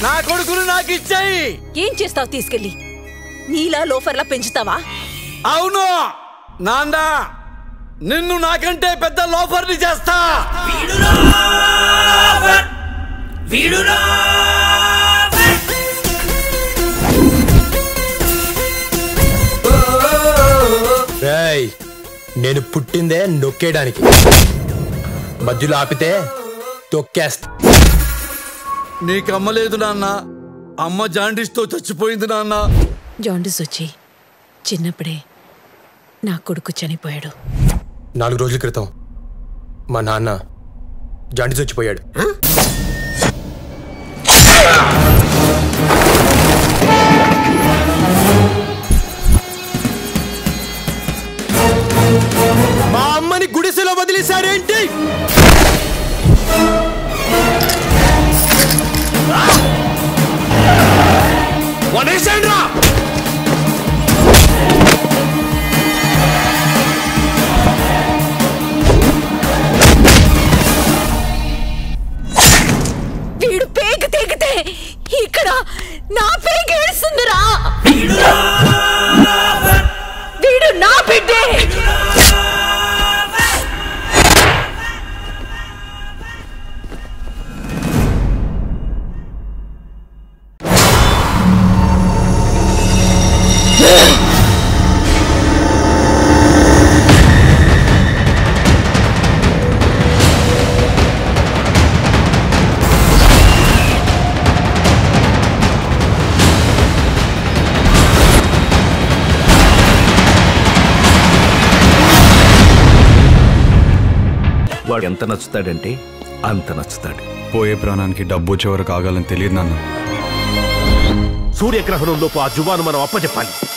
నా కొడుకును నాకు ఇచ్చాయి ఏం చేస్తావు తీసుకెళ్ళి నీలా లోఫర్లా పెంచుతావా అవును నాన్న నిన్ను నాకంటే పెద్ద లోఫర్ని చేస్తా రేయ్ నేను పుట్టిందే నొక్కేయడానికి మధ్యలో ఆపితే తొక్కేస్తా నీకు అమ్మలేదు నాన్న అమ్మ జాండీస్ తో చచ్చిపోయింది నాన్న జాండిస్ వచ్చి చిన్నప్పుడే నా కొడుకు చనిపోయాడు నాలుగు రోజుల క్రితం మా నాన్న జాండీస్ వచ్చిపోయాడు మా అమ్మని గుడిసెలో వదిలేశారేంటి వదిలేశాడ్రా! వీడు పేక తెగితే ఇక్కడ నా పేక ఏడుస్తుందిరా వీడు నా బిడ్డే వాడు ఎంత నచ్చుతాడంటే అంత నచ్చుతాడు పోయే ప్రాణానికి డబ్బు వచ్చే వరకు ఆగాలని తెలియదు నాన్న సూర్యగ్రహణంలోపు ఆ జువాను మనం అప్పచెప్పాలి